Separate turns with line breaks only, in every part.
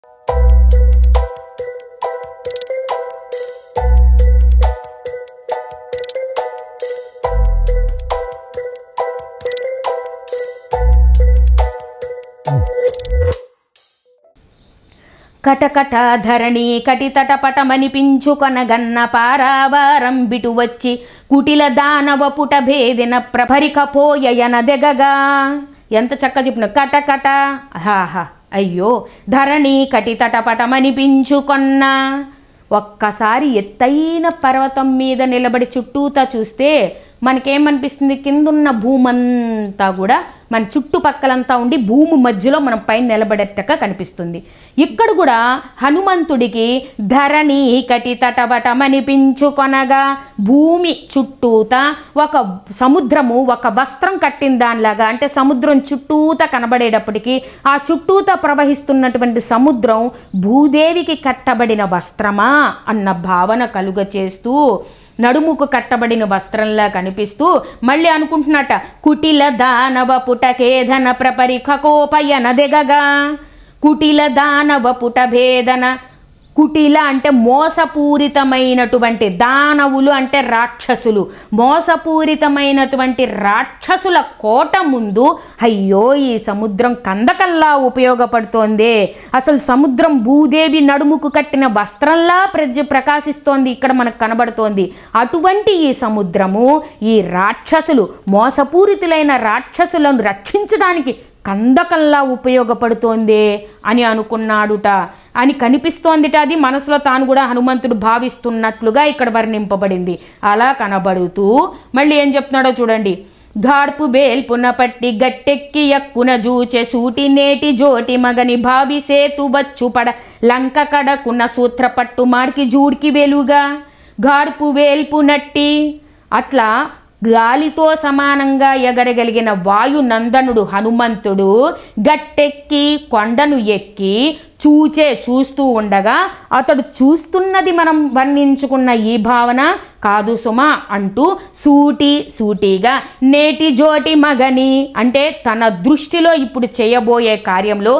కటకట ధరణి కటితటపటమనిపించుకొనగన్న పారావారం బిటు వచ్చి కుటిల దానవ పుట భేదిన ప్రభరికపోయన దెగగా ఎంత చక్క చెప్పిన కటకట హాహా అయ్యో ధరణి కటితటపటమనిపించుకొన్న ఒక్కసారి ఎత్తైన పర్వతం మీద నిలబడి చుట్టూతా చూస్తే మనకేమనిపిస్తుంది కిందున్న భూమంతా కూడా మన చుట్టుపక్కలంతా ఉండి భూమి మధ్యలో మనం పైన నిలబడేట్టుగా కనిపిస్తుంది ఇక్కడ కూడా హనుమంతుడికి ధరణి కటి తటవటమనిపించుకొనగా భూమి చుట్టూత ఒక సముద్రము ఒక వస్త్రం కట్టిన దానిలాగా అంటే సముద్రం చుట్టూత కనబడేటప్పటికీ ఆ చుట్టూత ప్రవహిస్తున్నటువంటి సముద్రం భూదేవికి కట్టబడిన వస్త్రమా అన్న భావన కలుగ చేస్తూ నడుముకు కట్టబడిన వస్త్రంలా కనిపిస్తూ మళ్ళీ అనుకుంటున్నట కుటిల దానవ పుటకేధన ప్రపరిఖ కోపయన దెగగా కుటిల దానవ పుట భేదన కుటిల అంటే మోసపూరితమైనటువంటి దానవులు అంటే రాక్షసులు మోసపూరితమైనటువంటి రాక్షసుల కోట ముందు అయ్యో ఈ సముద్రం కందకల్లా ఉపయోగపడుతోంది అసలు సముద్రం భూదేవి నడుముకు కట్టిన వస్త్రంలా ప్రజ ప్రకాశిస్తోంది ఇక్కడ మనకు కనబడుతోంది అటువంటి ఈ సముద్రము ఈ రాక్షసులు మోసపూరితులైన రాక్షసులను రక్షించడానికి కందకంలా ఉపయోగపడుతోందే అని అనుకున్నాడుట అని కనిపిస్తోందిట అది మనసులో తాను కూడా హనుమంతుడు భావిస్తున్నట్లుగా ఇక్కడ వర్ణింపబడింది అలా కనబడుతూ మళ్ళీ ఏం చెప్తున్నాడో చూడండి గార్పు బేల్పున పట్టి గట్టెక్కి ఎక్కున జూచె సూటి నేటి జోటి మగని భావి సేతు వచ్చు పడ లంక కడకున్న సూత్ర పట్టు మాడికి జూడికి వెలుగా గార్పు వేల్పు నట్టి అట్లా గాలితో సమానంగా ఎగరగలిగిన వాయు నందనుడు హనుమంతుడు గట్టెక్కి కొండను ఎక్కి చూచే చూస్తూ ఉండగా అతడు చూస్తున్నది మనం వర్ణించుకున్న ఈ భావన కాదు సుమా అంటూ సూటి సూటిగా నేటి జోటి మగని అంటే తన దృష్టిలో ఇప్పుడు చేయబోయే కార్యంలో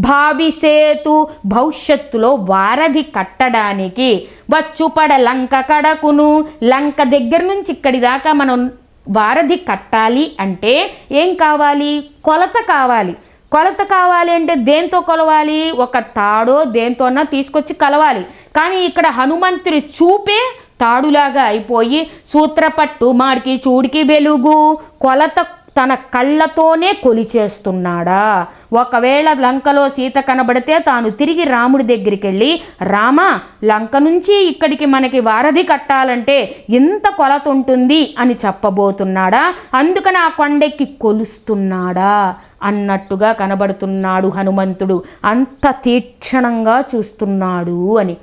భావిసేతు భవిష్యత్తులో వారధి కట్టడానికి వచ్చుపడ లంక కడకును లంక దగ్గర నుంచి ఇక్కడి దాకా మనం వారధి కట్టాలి అంటే ఏం కావాలి కొలత కావాలి కొలత కావాలి అంటే దేంతో కొలవాలి ఒక తాడో దేంతోన్నా తీసుకొచ్చి కలవాలి కానీ ఇక్కడ హనుమంతుడి చూపే తాడులాగా అయిపోయి సూత్రపట్టు మాడికి చూడికి వెలుగు కొలత తన కళ్ళతోనే కొలిచేస్తున్నాడా ఒకవేళ లంకలో సీత కనబడితే తాను తిరిగి రాముడి దగ్గరికి వెళ్ళి రామ లంక నుంచి ఇక్కడికి మనకి వారధి కట్టాలంటే ఎంత కొలత ఉంటుంది అని చెప్పబోతున్నాడా అందుకని ఆ కొండెక్కి కొలుస్తున్నాడా అన్నట్టుగా కనబడుతున్నాడు హనుమంతుడు అంత తీక్షణంగా చూస్తున్నాడు అని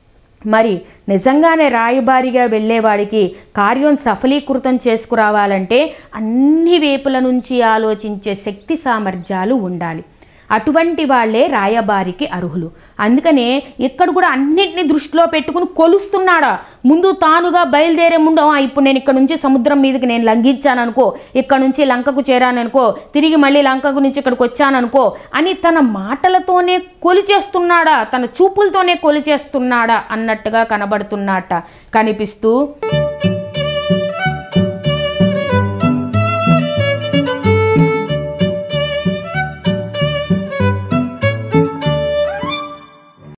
మరి నిజంగానే రాయబారిగా వెళ్ళేవాడికి కార్యం సఫలీకృతం చేసుకురావాలంటే అన్ని వైపుల నుంచి ఆలోచించే శక్తి సామర్థ్యాలు ఉండాలి అటువంటి వాళ్ళే రాయబారికి అర్హులు అందుకనే ఇక్కడ కూడా అన్నింటినీ దృష్టిలో పెట్టుకుని కొలుస్తున్నాడా ముందు తానుగా బయలుదేరే ముందు "ఆ, ఇప్పుడు నేను ఇక్కడ నుంచి సముద్రం మీదకి నేను లంఘించాను అనుకో ఇక్కడ నుంచి లంకకు చేరాననుకో తిరిగి మళ్ళీ లంకకు నుంచి ఇక్కడికి వచ్చాననుకో అని తన మాటలతోనే కొలిచేస్తున్నాడా తన చూపులతోనే కొలిచేస్తున్నాడా అన్నట్టుగా కనబడుతున్నాట కనిపిస్తూ